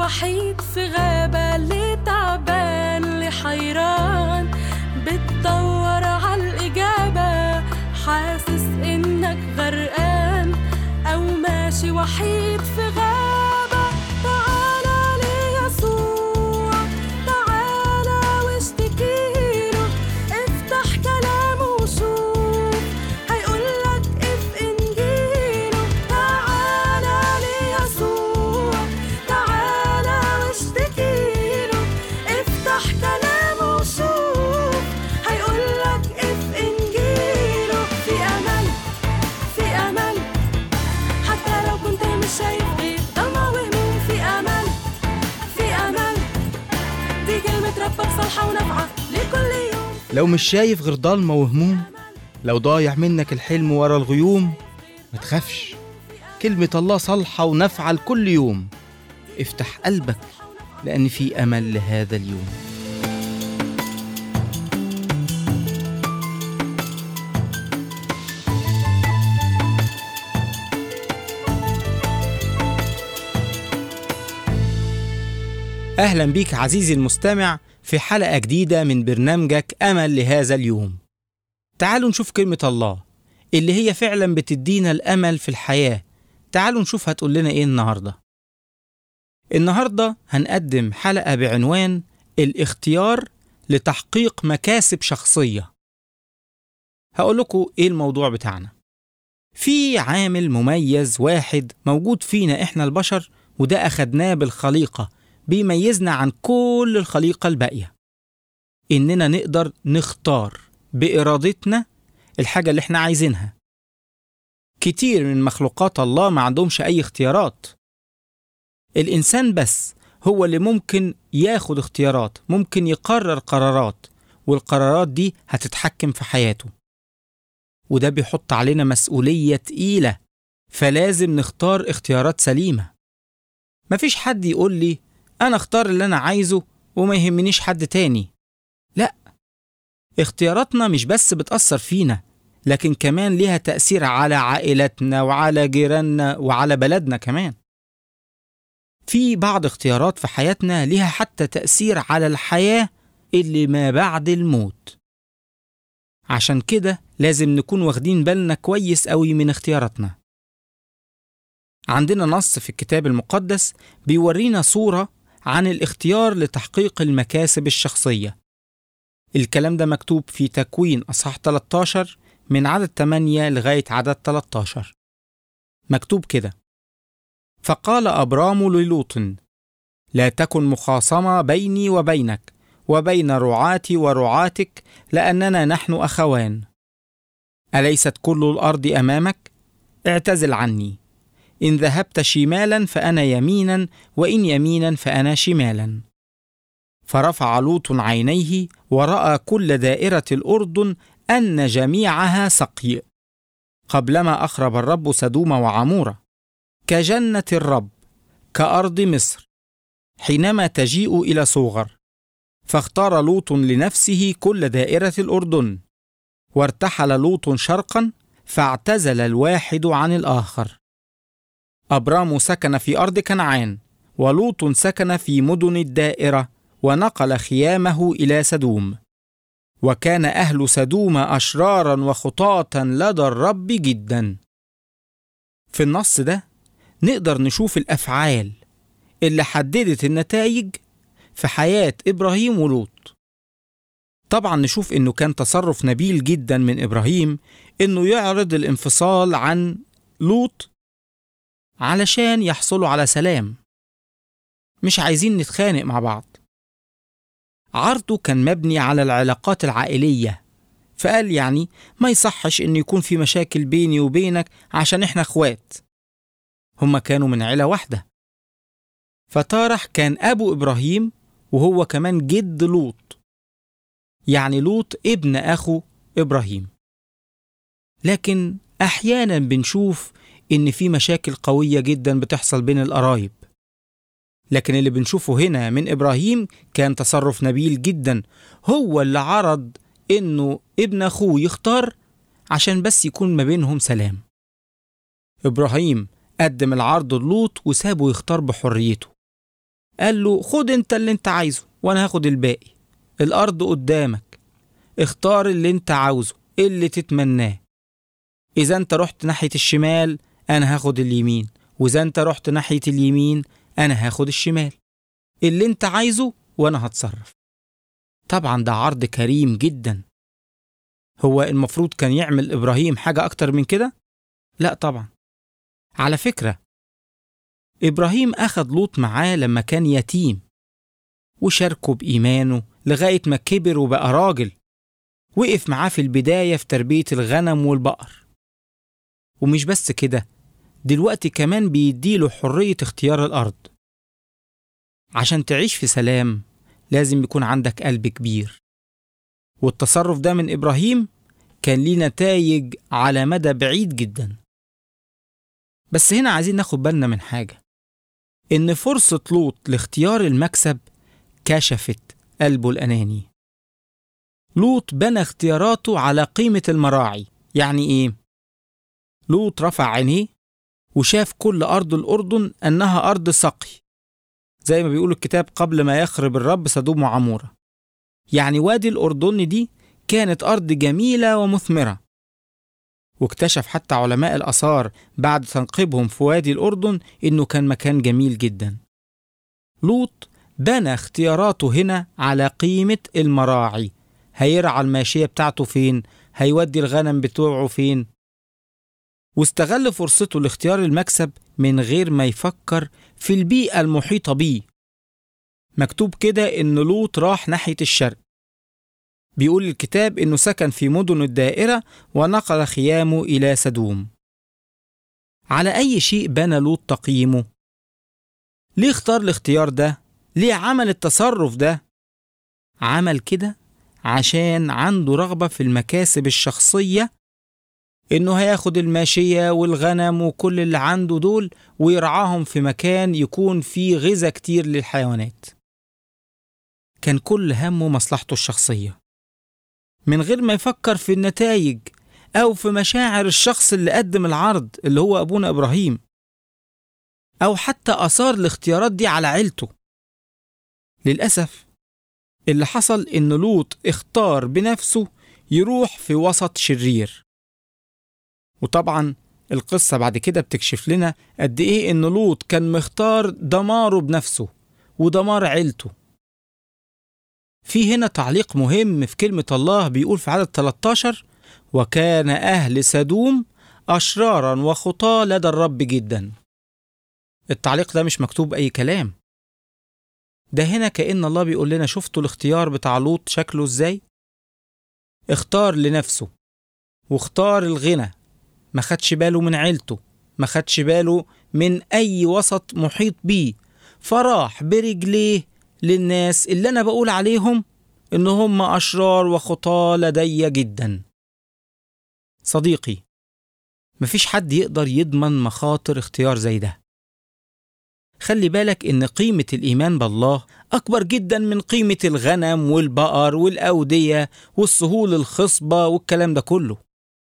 وحيد في غابة اللي تعبان اللي حيران بتدور عالإجابة حاسس إنك غرقان أو ماشي وحيد في غابة تعالى ليسوع تعالى واشتكيله افتح كلامه وشوف هيقولك اف انجيله تعالى ليسوع تعالى واشتكيله افتح كلامه وشوف هيقولك اف انجيله في امل في امل حتى لو كنت مش شايف غير ضلمة وهموم في امل في امل دي كلمة ربك صالحة ونافعة لكل يوم لو مش شايف غير ضلمة وهموم لو ضايع منك الحلم ورا الغيوم ما تخافش كلمة الله صالحة ونافعة لكل يوم افتح قلبك لأن في أمل لهذا اليوم أهلا بيك عزيزي المستمع في حلقة جديدة من برنامجك أمل لهذا اليوم. تعالوا نشوف كلمة الله اللي هي فعلا بتدينا الأمل في الحياة. تعالوا نشوف هتقول لنا إيه النهاردة. النهاردة هنقدم حلقة بعنوان الاختيار لتحقيق مكاسب شخصية. هقول لكم إيه الموضوع بتاعنا. في عامل مميز واحد موجود فينا إحنا البشر وده أخدناه بالخليقة بيميزنا عن كل الخليقة الباقية إننا نقدر نختار بإرادتنا الحاجة اللي إحنا عايزينها كتير من مخلوقات الله ما عندهمش أي اختيارات الإنسان بس هو اللي ممكن ياخد اختيارات ممكن يقرر قرارات والقرارات دي هتتحكم في حياته وده بيحط علينا مسؤولية تقيلة فلازم نختار اختيارات سليمة مفيش حد يقول لي أنا أختار اللي أنا عايزه وما يهمنيش حد تاني. لأ، اختياراتنا مش بس بتأثر فينا، لكن كمان ليها تأثير على عائلتنا وعلى جيراننا وعلى بلدنا كمان. في بعض اختيارات في حياتنا ليها حتى تأثير على الحياة اللي ما بعد الموت. عشان كده لازم نكون واخدين بالنا كويس قوي من اختياراتنا. عندنا نص في الكتاب المقدس بيورينا صورة عن الاختيار لتحقيق المكاسب الشخصية. الكلام ده مكتوب في تكوين أصحاح 13 من عدد 8 لغاية عدد 13. مكتوب كده: فقال أبرام للوط: لا تكن مخاصمة بيني وبينك وبين رعاتي ورعاتك لأننا نحن أخوان. أليست كل الأرض أمامك؟ اعتزل عني. إن ذهبت شمالا فأنا يمينا وإن يمينا فأنا شمالا. فرفع لوط عينيه ورأى كل دائرة الأردن أن جميعها سقي. قبلما أخرب الرب سدوم وعمورة كجنة الرب كأرض مصر حينما تجيء إلى صوغر. فاختار لوط لنفسه كل دائرة الأردن وارتحل لوط شرقا فاعتزل الواحد عن الآخر. أبرام سكن في أرض كنعان ولوط سكن في مدن الدائرة ونقل خيامه إلى سدوم وكان أهل سدوم أشرارا وخطاة لدى الرب جدا في النص ده نقدر نشوف الأفعال اللي حددت النتائج في حياة إبراهيم ولوط طبعا نشوف إنه كان تصرف نبيل جدا من إبراهيم إنه يعرض الانفصال عن لوط علشان يحصلوا على سلام مش عايزين نتخانق مع بعض عرضه كان مبني على العلاقات العائلية فقال يعني ما يصحش إن يكون في مشاكل بيني وبينك عشان إحنا إخوات هما كانوا من عيلة واحدة فتارح كان أبو إبراهيم وهو كمان جد لوط يعني لوط ابن أخو إبراهيم لكن أحيانا بنشوف إن في مشاكل قوية جدا بتحصل بين القرايب لكن اللي بنشوفه هنا من إبراهيم كان تصرف نبيل جدا هو اللي عرض إنه ابن أخوه يختار عشان بس يكون ما بينهم سلام إبراهيم قدم العرض للوط وسابه يختار بحريته قال له خد انت اللي انت عايزه وانا هاخد الباقي الارض قدامك اختار اللي انت عاوزه اللي تتمناه اذا انت رحت ناحية الشمال انا هاخد اليمين واذا انت رحت ناحية اليمين انا هاخد الشمال اللي انت عايزه وانا هتصرف طبعا ده عرض كريم جدا هو المفروض كان يعمل ابراهيم حاجة اكتر من كده لا طبعا على فكرة إبراهيم أخد لوط معاه لما كان يتيم وشاركه بإيمانه لغاية ما كبر وبقى راجل وقف معاه في البداية في تربية الغنم والبقر ومش بس كده دلوقتي كمان بيديله حرية اختيار الأرض عشان تعيش في سلام لازم يكون عندك قلب كبير والتصرف ده من إبراهيم كان ليه نتائج على مدى بعيد جدا بس هنا عايزين ناخد بالنا من حاجة إن فرصة لوط لاختيار المكسب كشفت قلبه الأناني لوط بنى اختياراته على قيمة المراعي يعني إيه؟ لوط رفع عينيه وشاف كل أرض الأردن أنها أرض سقي زي ما بيقول الكتاب قبل ما يخرب الرب سدوم وعمورة يعني وادي الأردن دي كانت أرض جميلة ومثمرة واكتشف حتى علماء الآثار بعد تنقيبهم في وادي الأردن إنه كان مكان جميل جدا لوط بنى اختياراته هنا على قيمة المراعي هيرعى الماشية بتاعته فين هيودي الغنم بتوعه فين واستغل فرصته لاختيار المكسب من غير ما يفكر في البيئة المحيطة بيه مكتوب كده إن لوط راح ناحية الشرق بيقول الكتاب إنه سكن في مدن الدائرة ونقل خيامه إلى سدوم على أي شيء بنى لوط تقييمه؟ ليه اختار الاختيار ده؟ ليه عمل التصرف ده؟ عمل كده عشان عنده رغبة في المكاسب الشخصية إنه هياخد الماشية والغنم وكل اللي عنده دول ويرعاهم في مكان يكون فيه غذاء كتير للحيوانات كان كل همه مصلحته الشخصية من غير ما يفكر في النتائج أو في مشاعر الشخص اللي قدم العرض اللي هو أبونا إبراهيم أو حتى أثار الاختيارات دي على عيلته للأسف اللي حصل إن لوط اختار بنفسه يروح في وسط شرير وطبعا القصة بعد كده بتكشف لنا قد إيه إن لوط كان مختار دماره بنفسه ودمار عيلته في هنا تعليق مهم في كلمة الله بيقول في عدد 13 وكان أهل سدوم أشرارا وخطاة لدى الرب جدا التعليق ده مش مكتوب أي كلام ده هنا كأن الله بيقول لنا شفتوا الاختيار بتاع لوط شكله ازاي اختار لنفسه واختار الغنى ما خدش باله من عيلته ما خدش باله من أي وسط محيط بيه فراح برجليه للناس اللي أنا بقول عليهم إن هم أشرار وخطاة لدي جدا صديقي مفيش حد يقدر يضمن مخاطر اختيار زي ده خلي بالك إن قيمة الإيمان بالله أكبر جدا من قيمة الغنم والبقر والأودية والسهول الخصبة والكلام ده كله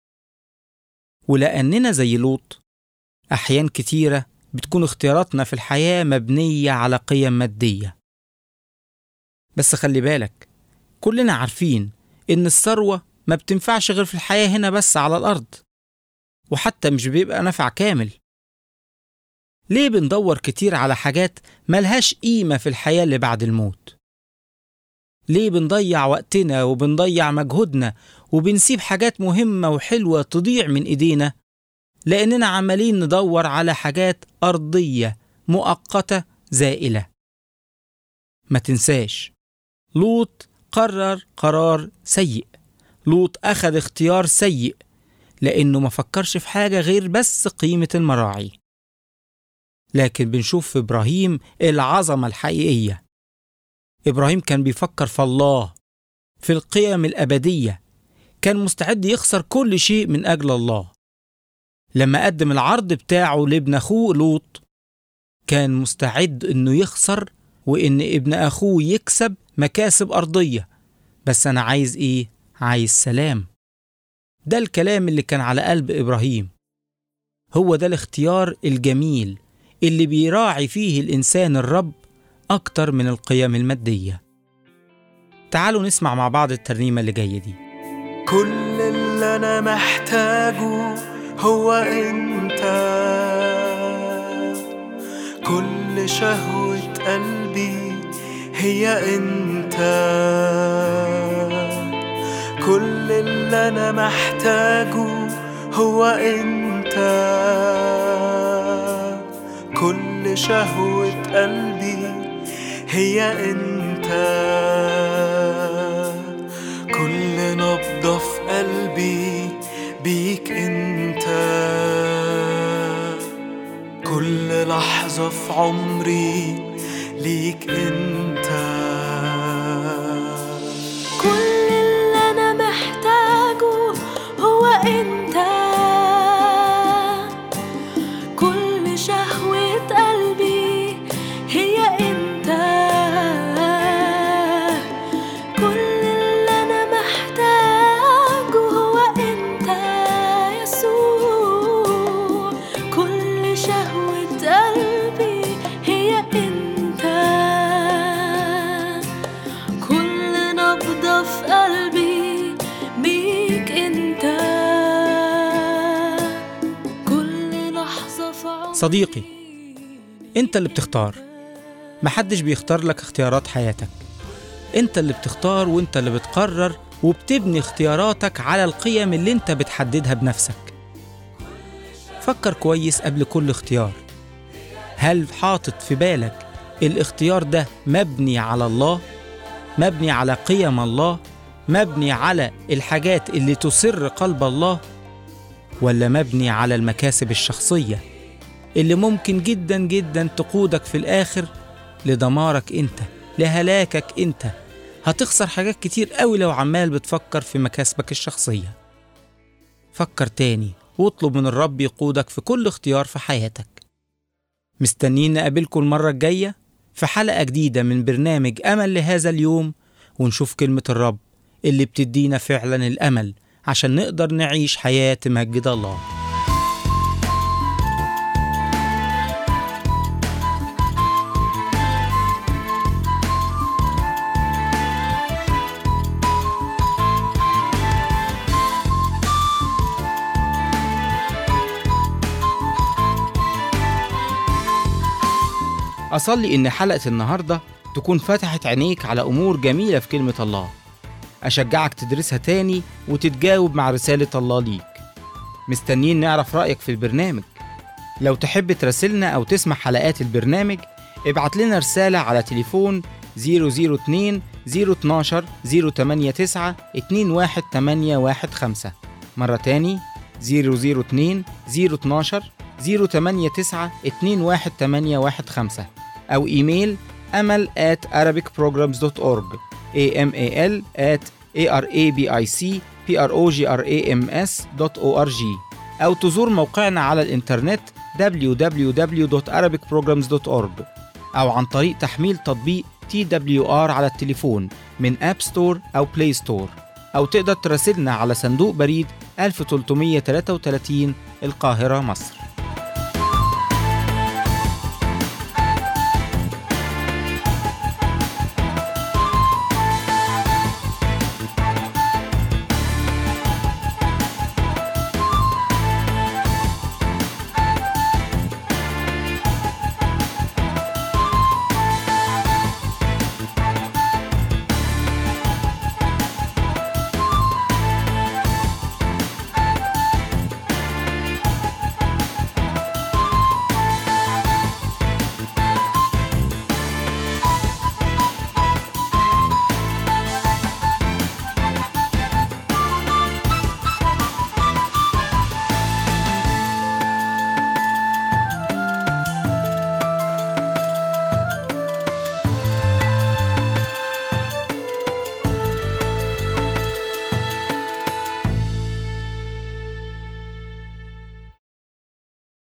ولأننا زي لوط أحيان كتيرة بتكون اختياراتنا في الحياة مبنية على قيم مادية بس خلي بالك كلنا عارفين إن الثروة ما بتنفعش غير في الحياة هنا بس على الأرض وحتى مش بيبقى نفع كامل ليه بندور كتير على حاجات ملهاش قيمة في الحياة اللي بعد الموت؟ ليه بنضيع وقتنا وبنضيع مجهودنا وبنسيب حاجات مهمة وحلوة تضيع من إيدينا لأننا عمالين ندور على حاجات أرضية مؤقتة زائلة ما تنساش لوط قرر قرار سيء لوط أخذ اختيار سيء لأنه ما فكرش في حاجة غير بس قيمة المراعي لكن بنشوف في إبراهيم العظمة الحقيقية إبراهيم كان بيفكر في الله في القيم الأبدية كان مستعد يخسر كل شيء من أجل الله لما قدم العرض بتاعه لابن أخوه لوط كان مستعد إنه يخسر وإن ابن أخوه يكسب مكاسب أرضية بس أنا عايز إيه؟ عايز سلام ده الكلام اللي كان على قلب إبراهيم هو ده الاختيار الجميل اللي بيراعي فيه الإنسان الرب أكتر من القيم المادية تعالوا نسمع مع بعض الترنيمة اللي جاية دي كل اللي انا محتاجه هو انت كل شهوة قلبي هي انت كل اللي انا محتاجه هو انت كل شهوة قلبي هي انت كل نبضة في قلبي بيك انت كل لحظة في عمري ليك انت كل اللي انا محتاجه هو انت كل شهوة قلبي هي انت كل اللي انا محتاجه هو انت يسوع كل شهوة قلبي هي انت كل نبضة في قلبي بيك انت كل لحظة في عمري صديقي، أنت اللي بتختار محدش بيختار لك اختيارات حياتك أنت اللي بتختار وأنت اللي بتقرر وبتبني اختياراتك على القيم اللي أنت بتحددها بنفسك فكر كويس قبل كل اختيار هل حاطط في بالك الاختيار ده مبني على الله مبني على قيم الله مبني على الحاجات اللي تسر قلب الله ولا مبني على المكاسب الشخصيه اللي ممكن جدا جدا تقودك في الآخر لدمارك أنت لهلاكك أنت هتخسر حاجات كتير قوي لو عمال بتفكر في مكاسبك الشخصية فكر تاني واطلب من الرب يقودك في كل اختيار في حياتك مستنيين نقابلكم المرة الجاية في حلقة جديدة من برنامج أمل لهذا اليوم ونشوف كلمة الرب اللي بتدينا فعلا الأمل عشان نقدر نعيش حياة تمجد الله أصلي إن حلقة النهاردة تكون فتحت عينيك على أمور جميلة في كلمة الله أشجعك تدرسها تاني وتتجاوب مع رسالة الله ليك مستنيين نعرف رأيك في البرنامج لو تحب تراسلنا أو تسمع حلقات البرنامج ابعت لنا رسالة على تليفون 002 012 089 21815 مرة تاني 002 012 089 21815 أو إيميل أمل at arabicprograms.org amal at arabicprograms.org أو تزور موقعنا على الإنترنت www.arabicprograms.org أو عن طريق تحميل تطبيق TWR على التليفون من أب ستور أو بلاي ستور أو تقدر تراسلنا على صندوق بريد 1333 القاهرة مصر